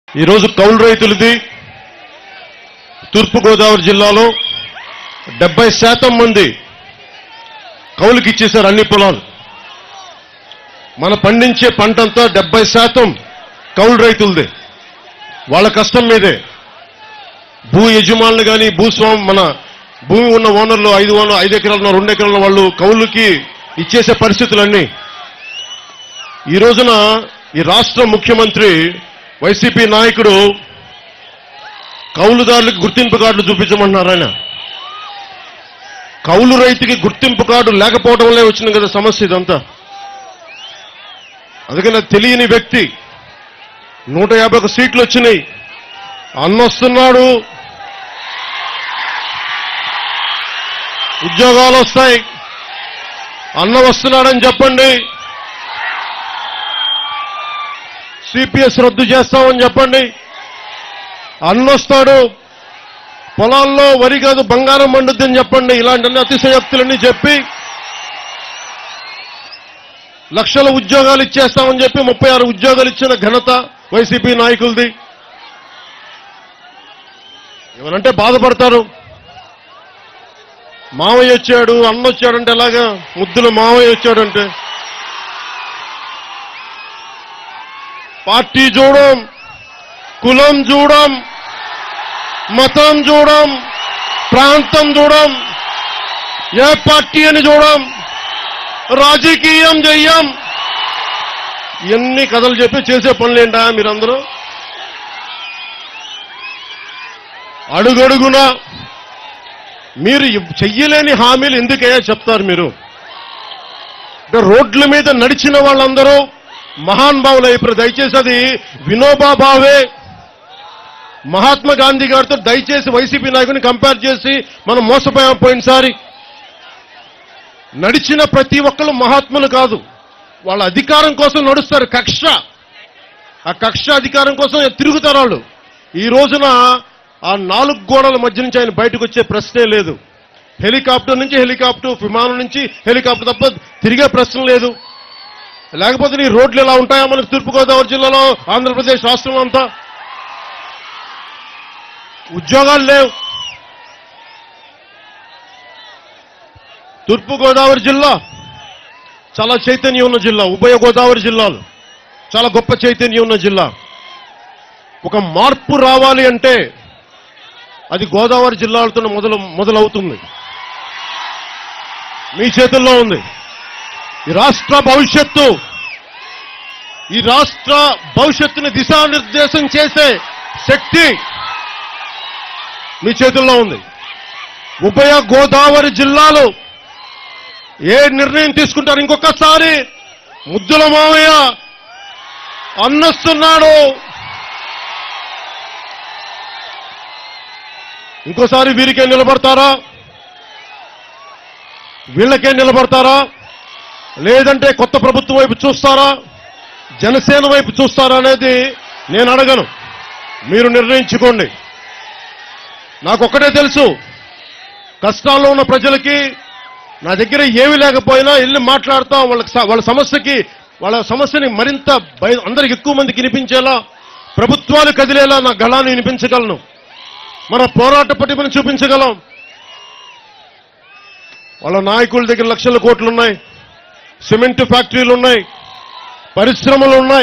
ఈరోజు కౌలు రైతులది తూర్పుగోదావరి జిల్లాలో డెబ్బై శాతం మంది కౌలుకి ఇచ్చేశారు అన్ని పొలాలు మన పండించే పంటంతా డెబ్బై శాతం కౌలు రైతులదే వాళ్ళ కష్టం మీదే భూ యజమానులు కానీ భూస్వామి మన భూమి ఉన్న ఓనర్లు ఐదు ఓనర్ ఐదు ఎకరాలు ఉన్న రెండు ఎకరాల వాళ్ళు కౌలుకి ఇచ్చేసే పరిస్థితులన్నీ ఈ రోజున ఈ రాష్ట్ర ముఖ్యమంత్రి వైసీపీ నాయకుడు కౌలుదారులకు గుర్తింపు కార్డులు చూపించమంటున్నారు ఆయన కౌలు రైతుకి గుర్తింపు కార్డు లేకపోవడం వల్లే వచ్చింది కదా సమస్య ఇదంతా అందుకని తెలియని వ్యక్తి నూట యాభై ఒక సీట్లు వచ్చినాయి అన్నొస్తున్నాడు ఉద్యోగాలు వస్తాయి అన్న వస్తున్నాడని చెప్పండి సిపిఎస్ రద్దు చేస్తామని చెప్పండి అన్నొస్తాడు పొలాల్లో వరి కాదు బంగారం పండుద్దని చెప్పండి ఇలాంటి అతిశయోక్తులన్నీ చెప్పి లక్షల ఉద్యోగాలు ఇచ్చేస్తామని చెప్పి ముప్పై ఆరు ఉద్యోగాలు ఇచ్చిన ఘనత వైసీపీ నాయకులది ఏమనంటే బాధపడతారు మావయ్య వచ్చాడు అన్న వచ్చాడంటే ఎలాగా ముద్దులు మావయ్య వచ్చాడంటే పార్టీ చూడం కులం చూడం మతం చూడం ప్రాంతం చూడం ఏ పార్టీ అని చూడం రాజకీయం చెయ్యం ఎన్ని కథలు చెప్పి చేసే పనులేంటా మీరందరూ అడుగడుగున మీరు ఇవ్- చెయ్యలేని హామీలు ఎందుకయ్యా చెప్తారు మీరు అంటే రోడ్ల మీద నడిచిన వాళ్ళందరూ మహానుభావులు ఇప్పుడు దయచేసి అది వినోబా భావే మహాత్మా గాంధీ గారితో దయచేసి వైసీపీ నాయకుని కంపేర్ చేసి మనం మోసపోయాం పోయినసారి నడిచిన ప్రతి ఒక్కళ్ళు మహాత్ములు కాదు వాళ్ళ అధికారం కోసం నడుస్తారు కక్ష ఆ కక్ష అధికారం కోసం తిరుగుతారు వాళ్ళు ఈ రోజున ఆ నాలుగు గోడల మధ్య నుంచి ఆయన బయటకు వచ్చే ప్రశ్నే లేదు హెలికాప్టర్ నుంచి హెలికాప్టర్ విమానం నుంచి హెలికాప్టర్ తప్ప తిరిగే ప్రశ్న లేదు లేకపోతే నీ రోడ్లు ఎలా ఉంటాయా మనకు తూర్పుగోదావరి జిల్లాలో ఆంధ్రప్రదేశ్ రాష్ట్రంలో అంతా ఉద్యోగాలు లేవు తూర్పుగోదావరి జిల్లా చాలా చైతన్యం ఉన్న జిల్లా ఉభయ గోదావరి జిల్లాలు చాలా గొప్ప చైతన్యం ఉన్న జిల్లా ఒక మార్పు రావాలి అంటే అది గోదావరి జిల్లాలతో మొదలు మొదలవుతుంది మీ చేతుల్లో ఉంది ఈ రాష్ట్ర భవిష్యత్తు ఈ రాష్ట్ర భవిష్యత్తుని దిశానిర్దేశం చేసే శక్తి మీ చేతుల్లో ఉంది ఉభయ గోదావరి జిల్లాలు ఏ నిర్ణయం తీసుకుంటారు ఇంకొకసారి ముద్దుల మావయ్య అన్నస్తున్నాడు ఇంకోసారి వీరికే నిలబడతారా వీళ్ళకే నిలబడతారా లేదంటే కొత్త ప్రభుత్వం వైపు చూస్తారా జనసేన వైపు చూస్తారా అనేది నేను అడగను మీరు నిర్ణయించుకోండి నాకు ఒక్కటే తెలుసు కష్టాల్లో ఉన్న ప్రజలకి నా దగ్గర ఏమీ లేకపోయినా వెళ్ళి మాట్లాడతాం వాళ్ళకి స- వాళ్ళ సమస్యకి వాళ్ళ సమస్యని మరింత బయ అందరికి ఎక్కువ మందికి వినిపించేలా ప్రభుత్వాలు కదిలేలా నా గళాన్ని వినిపించగలను మన పోరాట పటిమను చూపించగలం వాళ్ళ నాయకుల దగ్గర లక్షల కోట్లు ఉన్నాయి సిమెంట్ ఫ్యాక్టరీలు ఉన్నాయి పరిశ్రమలు ఉన్నాయి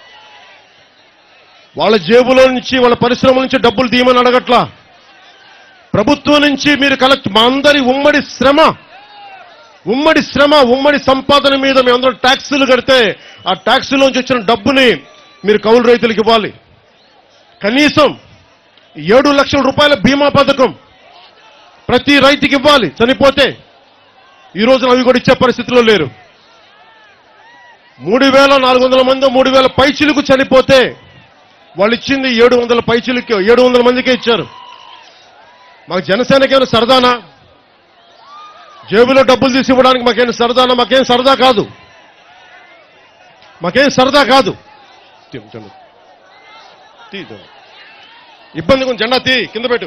వాళ్ళ జేబులో నుంచి వాళ్ళ పరిశ్రమల నుంచి డబ్బులు తీయమని అడగట్లా ప్రభుత్వం నుంచి మీరు కలెక్ట్ మా అందరి ఉమ్మడి శ్రమ ఉమ్మడి శ్రమ ఉమ్మడి సంపాదన మీద మేమందరం ట్యాక్సులు కడితే ఆ ట్యాక్సులోంచి వచ్చిన డబ్బుని మీరు కౌలు రైతులకు ఇవ్వాలి కనీసం ఏడు లక్షల రూపాయల బీమా పథకం ప్రతి రైతుకి ఇవ్వాలి చనిపోతే ఈ రోజున అవి కూడా ఇచ్చే పరిస్థితిలో లేరు మూడు వేల నాలుగు వందల మంది మూడు వేల పైచిలకు చనిపోతే వాళ్ళు ఇచ్చింది ఏడు వందల పైచిలకి ఏడు వందల మందికే ఇచ్చారు మాకు జనసేనకేమైనా సరదానా జేబులో డబ్బులు తీసి ఇవ్వడానికి మాకేం సరదానా మాకేం సరదా కాదు మాకేం సరదా కాదు తీ, జెండా. తీ, జెండా. ఇబ్బంది కొంచెం జెండా తీ కింద పెట్టు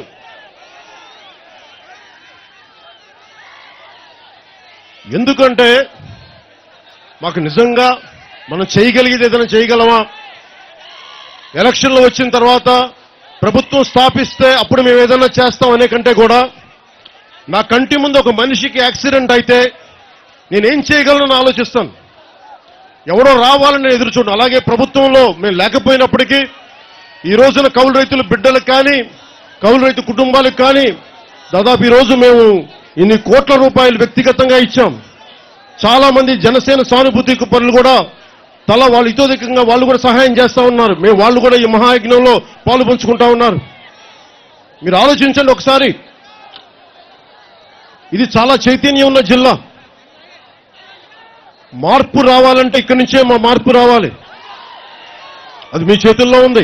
ఎందుకంటే మాకు నిజంగా మనం చేయగలిగేది ఏదైనా చేయగలమా ఎలక్షన్లు వచ్చిన తర్వాత ప్రభుత్వం స్థాపిస్తే అప్పుడు మేము ఏదైనా చేస్తాం అనే కంటే కూడా నా కంటి ముందు ఒక మనిషికి యాక్సిడెంట్ అయితే నేనేం చేయగలను ఆలోచిస్తాను ఎవడో రావాలని నేను ఎదురు చూడను అలాగే ప్రభుత్వంలో మేము లేకపోయినప్పటికీ ఈ రోజున కౌలు రైతుల బిడ్డలకు కానీ కౌలు రైతు కుటుంబాలకు కానీ దాదాపు ఈ రోజు మేము ఇన్ని కోట్ల రూపాయలు వ్యక్తిగతంగా ఇచ్చాం చాలా మంది జనసేన సానుభూతి పనులు కూడా తల వాళ్ళు ఇతోధికంగా వాళ్ళు కూడా సహాయం చేస్తా ఉన్నారు మేము వాళ్ళు కూడా ఈ మహాయజ్ఞంలో పాలు పంచుకుంటా ఉన్నారు మీరు ఆలోచించండి ఒకసారి ఇది చాలా చైతన్యం ఉన్న జిల్లా మార్పు రావాలంటే ఇక్కడి నుంచే మా మార్పు రావాలి అది మీ చేతుల్లో ఉంది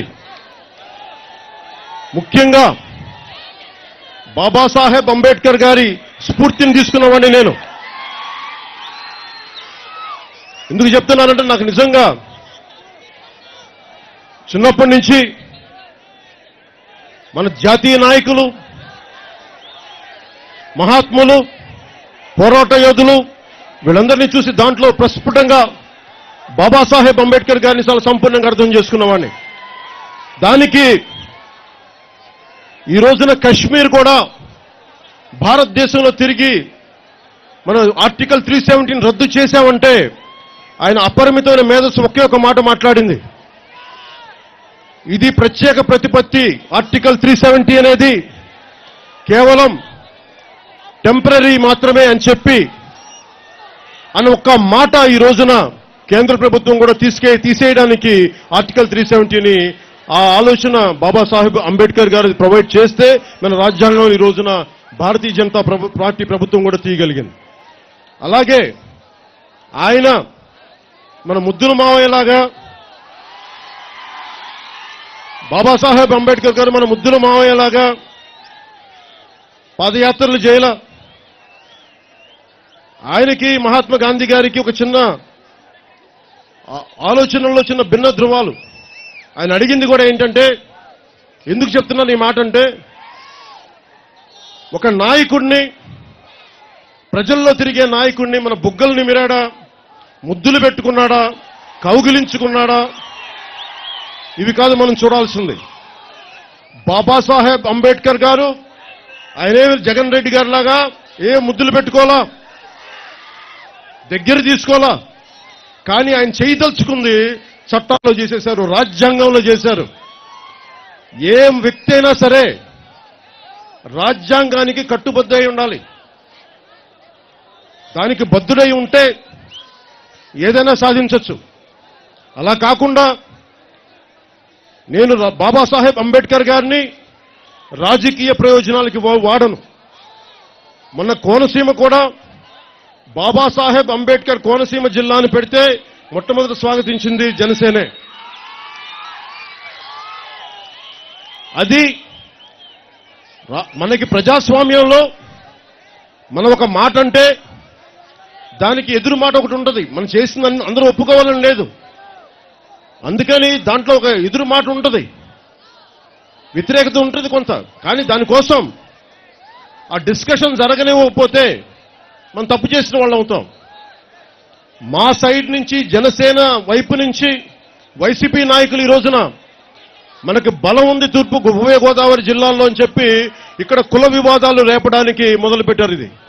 ముఖ్యంగా బాబాసాహెబ్ అంబేద్కర్ గారి స్ఫూర్తిని తీసుకున్నవాడిని నేను ఎందుకు చెప్తున్నానంటే నాకు నిజంగా చిన్నప్పటి నుంచి మన జాతీయ నాయకులు మహాత్ములు పోరాట యోధులు వీళ్ళందరినీ చూసి దాంట్లో ప్రస్ఫుటంగా బాబాసాహెబ్ అంబేద్కర్ గారిని చాలా సంపూర్ణంగా అర్థం చేసుకున్నవాడిని దానికి ఈ రోజున కశ్మీర్ కూడా భారతదేశంలో తిరిగి మన ఆర్టికల్ త్రీ సెవెంటీన్ రద్దు చేశామంటే ఆయన అపరిమితమైన మేధస్సు ఒకే ఒక మాట మాట్లాడింది ఇది ప్రత్యేక ప్రతిపత్తి ఆర్టికల్ త్రీ సెవెంటీ అనేది కేవలం టెంపరీ మాత్రమే అని చెప్పి అని ఒక్క మాట ఈ రోజున కేంద్ర ప్రభుత్వం కూడా తీసుకే తీసేయడానికి ఆర్టికల్ త్రీ సెవెంటీని ఆ ఆలోచన బాబాసాహెబ్ అంబేద్కర్ గారు ప్రొవైడ్ చేస్తే మన రాజ్యాంగం ఈ రోజున భారతీయ జనతా ప్రభు పార్టీ ప్రభుత్వం కూడా తీయగలిగింది అలాగే ఆయన మన ముద్దుల మావయ్యలాగా బాబాసాహెబ్ అంబేద్కర్ గారు మన ముద్దుల మావయ్యలాగా పాదయాత్రలు చేయాల ఆయనకి మహాత్మా గాంధీ గారికి ఒక చిన్న ఆ- ఆలోచనల్లో చిన్న భిన్న ధృవాలు ఆయన అడిగింది కూడా ఏంటంటే ఎందుకు చెప్తున్నాను ఈ మాట అంటే ఒక నాయకుడిని ప్రజల్లో తిరిగే నాయకుడిని మన బుగ్గలు నిమిరాడా ముద్దులు పెట్టుకున్నాడా కౌగిలించుకున్నాడా ఇవి కాదు మనం చూడాల్సింది బాబాసాహెబ్ అంబేద్కర్ గారు ఆయనే జగన్ రెడ్డి గారి లాగా ఏ ముద్దులు పెట్టుకోవాలా దగ్గర తీసుకోవాలా కానీ ఆయన చేయదలుచుకుంది చట్టాల్లో చేసేశారు రాజ్యాంగంలో చేశారు ఏం వ్యక్తి అయినా సరే రాజ్యాంగానికి కట్టుబద్ధై ఉండాలి దానికి బద్ధుడై ఉంటే ఏదైనా సాధించవచ్చు అలా కాకుండా నేను రా- బాబాసాహెబ్ అంబేద్కర్ గారిని రాజకీయ ప్రయోజనాలకి వా- వాడను మొన్న కోనసీమ కూడా బాబాసాహెబ్ అంబేద్కర్ కోనసీమ జిల్లాను పెడితే మొట్టమొదటి స్వాగతించింది జనసేనే అది రా- మనకి ప్రజాస్వామ్యంలో మనం ఒక మాట అంటే దానికి ఎదురు మాట ఒకటి ఉంటుంది మనం చేసిన అందరూ ఒప్పుకోవాలని లేదు అందుకని దాంట్లో ఒక ఎదురు మాట ఉంటుంది వ్యతిరేకత ఉంటుంది కొంత కానీ దానికోసం ఆ డిస్కషన్ జరగనివ్వకపోతే మనం తప్పు చేసిన వాళ్ళు అవుతాం మా సైడ్ నుంచి జనసేన వైపు నుంచి వైసీపీ నాయకులు ఈ రోజున మనకి బలం ఉంది తూర్పు ఉభయ గోదావరి జిల్లాల్లో అని చెప్పి ఇక్కడ కుల వివాదాలు రేపడానికి మొదలుపెట్టారు ఇది